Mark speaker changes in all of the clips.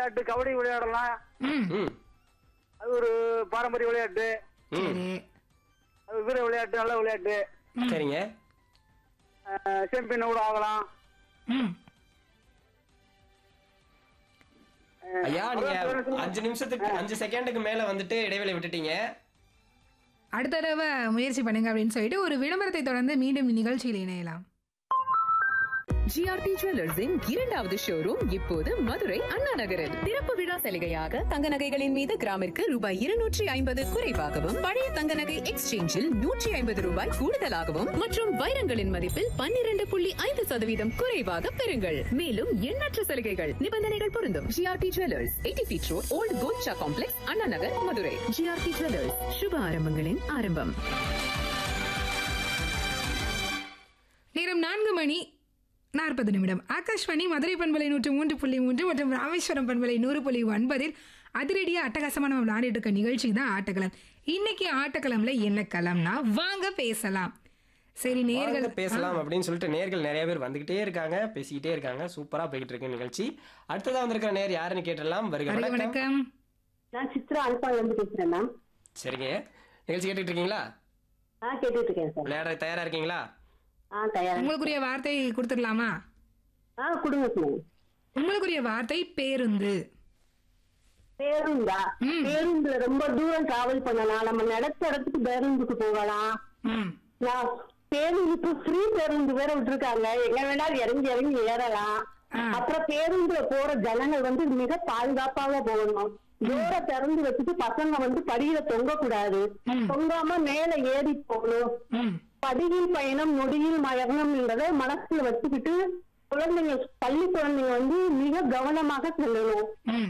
Speaker 1: விளையாட்டு கபடி விளையாடலாம்
Speaker 2: ம்
Speaker 3: ம்
Speaker 1: அது ஒரு பாரம்பரிய விளையாட்டு
Speaker 2: சரி
Speaker 1: அது வீர விளையாட்டு நல்ல விளையாட்டு
Speaker 3: சரிங்க
Speaker 1: சாம்பியன் கூட ஆகலாம்
Speaker 2: ம்
Speaker 3: ஐயா நீங்க அஞ்சு நிமிஷத்துக்கு அஞ்சு செகண்டுக்கு மேல வந்துட்டு இடைவெளி விட்டுட்டீங்க
Speaker 2: அடுத்த தடவை முயற்சி பண்ணுங்க அப்படின்னு சொல்லிட்டு ஒரு விளம்பரத்தை தொடர்ந்து மீண்டும் நிகழ்ச்சியில் இணையலாம்
Speaker 4: ஜிஆர்டி ஜுவல்லர்ஸின் இரண்டாவது ஷோரூம் இப்போது மதுரை அண்ணா நகரில் திறப்பு விழா சலுகையாக தங்க நகைகளின் மீது கிராமிற்கு ரூபாய் இருநூற்றி ஐம்பது குறைவாகவும் பழைய தங்க நகை எக்ஸ்சேஞ்சில் நூற்றி ஐம்பது ரூபாய் கூடுதலாகவும் மற்றும் வைரங்களின் மதிப்பில் பன்னிரண்டு புள்ளி ஐந்து சதவீதம் குறைவாக பெறுங்கள் மேலும் எண்ணற்ற சலுகைகள் நிபந்தனைகள் பொருந்தும் GRT jewellers eighty feet road old Kolcha complex Anna Nagar Madurai GRT jewellers சுப ஆரம்பங்களின் ஆரம்பம்
Speaker 2: நேரம் நான்கு மணி நாற்பது நிமிடம் ஆகாஷ்வாணி மதுரை பண்பலை நூற்று மூன்று புள்ளி மூன்று மற்றும் ராமேஸ்வரம் பண்பலை நூறு புள்ளி ஒன்பதில் அதிரடியாக அட்டகாசமாக நம்ம விளையாடிட்டு இருக்க நிகழ்ச்சி தான் ஆட்டக்களம் இன்னைக்கு ஆட்டக்களம்ல என்ன களம்னா வாங்க பேசலாம் சரி நேர்கள்
Speaker 3: வாங்க பேசலாம் அப்படின்னு சொல்லிட்டு நேர்கள் நிறைய பேர் வந்துகிட்டே இருக்காங்க பேசிக்கிட்டே இருக்காங்க சூப்பரா போய்கிட்டு இருக்கு நிகழ்ச்சி அடுத்ததா வந்திருக்கிற நேர் யாருன்னு கேட்டலாம் வருக
Speaker 2: வணக்கம்
Speaker 3: வணக்கம்
Speaker 2: வணக்கம்
Speaker 5: நான் சித்ரா அல்பால இருந்து பேசுறேன் மேம்
Speaker 3: சரிங்க நிகழ்ச்சி கேட்டுட்டு இருக்கீங்களா
Speaker 5: ஆ கேட்டுட்டு இருக்கேன் சார்
Speaker 3: விளையாட தயாரா இருக்கீங்களா
Speaker 5: ஆ தயாரா
Speaker 2: உங்களுக்குரிய வார்த்தை கொடுத்துடலாமா
Speaker 5: ஆ கொடுங்க சார்
Speaker 2: உங்களுக்குரிய வார்த்தை பேருந்து
Speaker 5: பேருந்தா பேருந்துல ரொம்ப தூரம் டிராவல் பண்ணலாம் நம்ம நடத்த இடத்துக்கு பேருந்துக்கு போகலாம்
Speaker 2: ம்
Speaker 5: நான் பேருந்துக்கு ஃப்ரீ பேருந்து வேற விட்டுருக்காங்க எங்க வேணாலும் இறங்கி இறங்கி ஏறலாம்
Speaker 2: ஆ.
Speaker 5: அப்புறம் பேருந்துல போற ஜனங்கள் வந்து மிக பாதுகாப்பாக போகணும் டோரை திறந்து வச்சுட்டு பசங்க வந்து படியில தொங்க கூடாது தொங்காம மேல ஏறி போகணும்
Speaker 2: ம்
Speaker 5: படியில் பயணம் நொடியில் மரணம் என்றதை மனசுல வச்சுக்கிட்டு குழந்தைங்க பள்ளி குழந்தைங்க வந்து மிக கவனமாக செல்லணும்
Speaker 2: ம்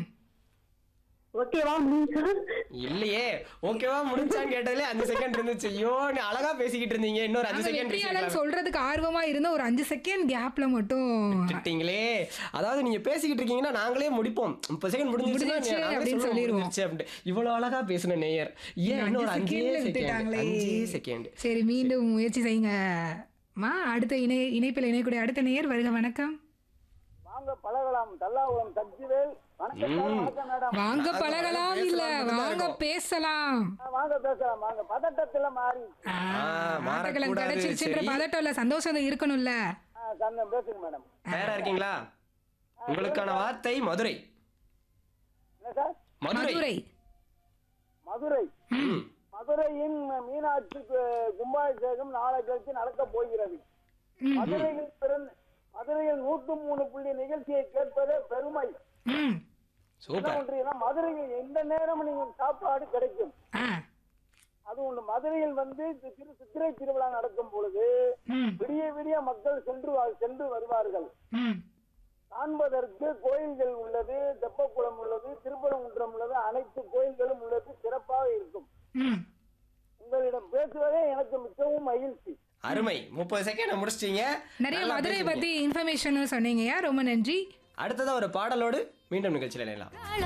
Speaker 5: ஓகேவா முடிஞ்சா
Speaker 3: இல்லையே ஓகேவா முடிஞ்சான்னு கேட்டதுல அஞ்சு செகண்ட் இருந்துச்சு ஐயோ நீ அழகா பேசிக்கிட்டு இருந்தீங்க இன்னொரு அஞ்சு
Speaker 2: நாங்க
Speaker 3: செகண்ட்
Speaker 2: வெற்றியாளர் சொல்றதுக்கு ஆர்வமா இருந்த ஒரு அஞ்சு செகண்ட் கேப்ல மட்டும்
Speaker 3: விட்டுட்டீங்களே அதாவது நீங்க பேசிக்கிட்டு இருக்கீங்கன்னா நாங்களே முடிப்போம் முப்பது செகண்ட் முடிஞ்சிருச்சுன்னா
Speaker 2: முடிஞ்சிருச்சு
Speaker 3: நாங்களே
Speaker 2: அப்படின்னு
Speaker 3: சொல்லுவோம்,
Speaker 2: சொல்லிருவோம்.
Speaker 3: முடிஞ்சிருச்சு அப்படின்ட்டு இவ்வளவு அழகா பேசின நேயர் ஏன்
Speaker 2: அஞ்சு
Speaker 3: இன்னொரு அஞ்சே
Speaker 2: செகண்ட்ல
Speaker 3: செகண்ட்
Speaker 2: விட்டுட்டாங்களே
Speaker 3: அஞ்சே செகண்ட்
Speaker 2: சரி மீண்டும் முயற்சி செய்யுங்க மா அடுத்த இணை இணைப்பில் இணையக்கூடிய அடுத்த நேயர் வருக வணக்கம்
Speaker 1: வாங்க பழகலாம் தல்லாகுளம் சக்திவேல் வணக்கம் சார், வணக்கம் மேடம்
Speaker 2: வாங்க
Speaker 3: நாங்க
Speaker 2: பழகலாம்
Speaker 3: வாங்க
Speaker 2: இல்ல
Speaker 3: பேசலாம்னு தான்
Speaker 2: வாங்க
Speaker 3: இருக்கோம்.
Speaker 2: பேசலாம்
Speaker 1: ஆ, வாங்க பேசலாம் வாங்க பதட்டத்துல மாறி
Speaker 2: ஆ,
Speaker 3: மாறக்கூடாது,
Speaker 2: ஆட்டக்களம் கிடைச்சிருச்சுன்ற
Speaker 3: சரி.
Speaker 2: பதட்டம் இல்ல சந்தோஷம் இருக்கணும்ல
Speaker 1: ஆ, சந்தம் பேசுங்க மேடம்
Speaker 3: தயாரா இருக்கீங்களா உங்களுக்கான வார்த்தை மதுரை
Speaker 1: என்ன சார்
Speaker 3: மதுரை
Speaker 2: மதுரை
Speaker 1: மதுரை
Speaker 3: ம்.
Speaker 1: மதுரையின் மீனாட்சி கு- கும்பாபிஷேகம் நாளை கழித்து நடக்க போகிறது மதுரையில் பிறந்த மதுரையில் நூற்று மூணு புள்ளி நிகழ்ச்சியை கேட்பதே பெருமை
Speaker 2: ம்
Speaker 1: என்ன
Speaker 3: சூப்பர்
Speaker 1: பண்றீங்கன்னா மதுரையில் எந்த நேரமும் நீங்க சாப்பாடு கிடைக்கும்
Speaker 2: ஆ
Speaker 1: அது ஒண்ணு மதுரையில் வந்து தி- திரு சித்திரை திருவிழா நடக்கும் பொழுது
Speaker 2: ம்
Speaker 1: விடிய விடிய மக்கள் சென்று வா- சென்று வருவார்கள்
Speaker 2: ம்
Speaker 1: காண்பதற்கு கோயில்கள் உள்ளது தெப்பக்குளம் உள்ளது திருப்பரங்குன்றம் உள்ளது அனைத்து கோயில்களும் உள்ளது சிறப்பாக இருக்கும்
Speaker 2: ம்
Speaker 1: உங்களிடம் பேசுவதே எனக்கு மிகவும் மகிழ்ச்சி
Speaker 3: அருமை முப்பது செகண்ட் முடிச்சிட்டீங்க
Speaker 2: நிறைய
Speaker 3: நல்லா
Speaker 2: மதுரை
Speaker 3: பேசுனீங்க.
Speaker 2: பத்தி இன்ஃபர்மேஷனும் சொன்னீங்கய்யா ரொம்ப நன்றி
Speaker 3: அடுத்ததா ஒரு பாடலோடு மீண்டும் நிகழ்ச்சியில் இணையலாம்